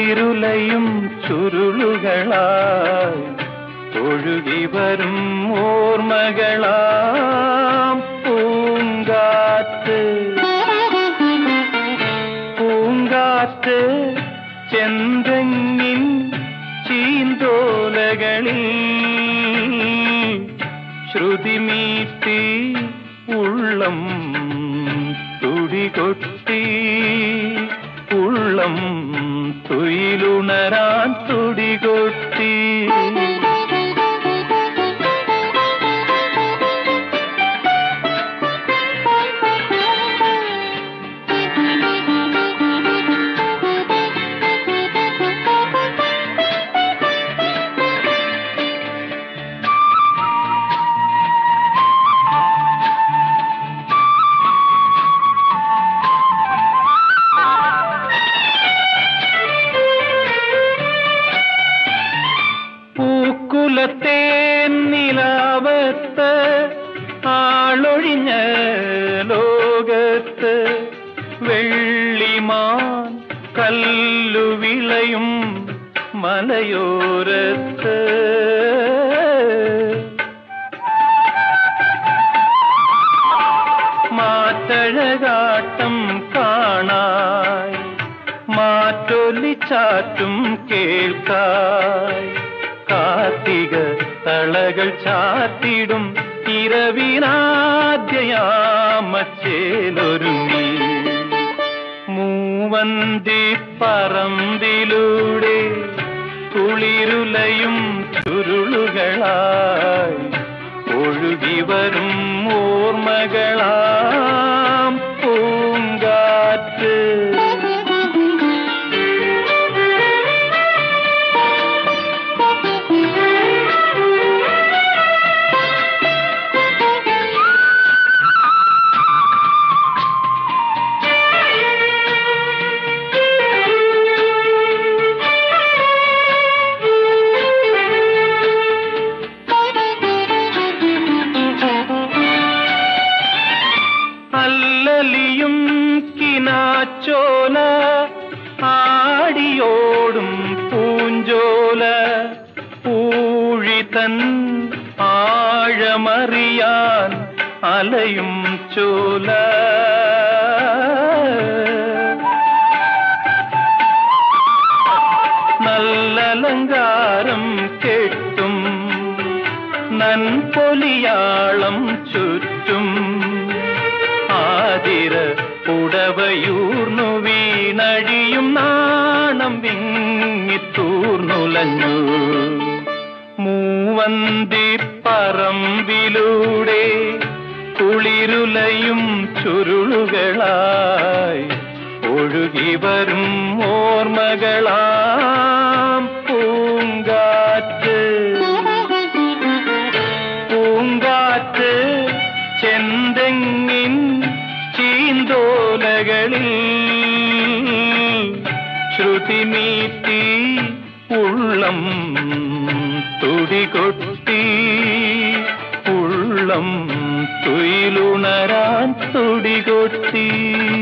കുളിരുലയും ചുരുളുകളായി ഒഴുകി വരും ഓർമ്മകളാം പൂങ്കാറ്റ് പൂങ്കാറ്റ് ചെന്തെങ്ങിൻ ചീന്തോലകളിൽ ശ്രുതിമീട്ടി ഉള്ളം തുടികൊട്ടി ഉള്ളം തുയിലുണരാൻ തുടികൊട്ടി പൂക്കുലത്തെ നിലാവത്ത് ആളൊഴിഞ്ഞ ലോകത്ത് വെള്ളിമാൻ കല്ലുവിളയും മലയോരത്ത് മാറ്റഴകാട്ടം കാണായി മാറ്റൊലിച്ചാറ്റും കേൾക്കായി കാർത്തിക തളകൾ ചാത്തിടും ഇരവിനാദ്യയാമച്ചേലൊരുങ്ങി മൂവന്തി പറമ്പിലൂടെ കുളിരുലയും ചുരുളുകളായി ഒഴുകി വരും ഓർമ്മകളാം പൂങ്കാറ്റ് അല്ലലിയും കിനാച്ചോല ആടിയോടും പൂഞ്ചോല പൂഴിതൻ ആഴമറിയാൻ അലയും ചോല നല്ലലങ്കാരം കെട്ടും നൻപൊലിയാളം ചുറ്റും ആതിര ഉടവയൂർന്നു വീണഴിയും നാണം വിങ്ങിത്തൂർന്നുലഞ്ഞു മൂവന്തി പറമ്പിലൂടെ കുളിരുലയും ചുരുളുകളായി ഒഴുകി വരും ഓർമ്മകളാം പൂങ്കാറ്റ് പൂങ്കാറ്റ് ചെന്തെങ്ങിൻ ചീന്തോലകളിൽ ശ്രുതിമീട്ടി ഉള്ളം തുടികൊട്ടി ഉള്ളം തുയിലുണരാൻ തുടികൊട്ടി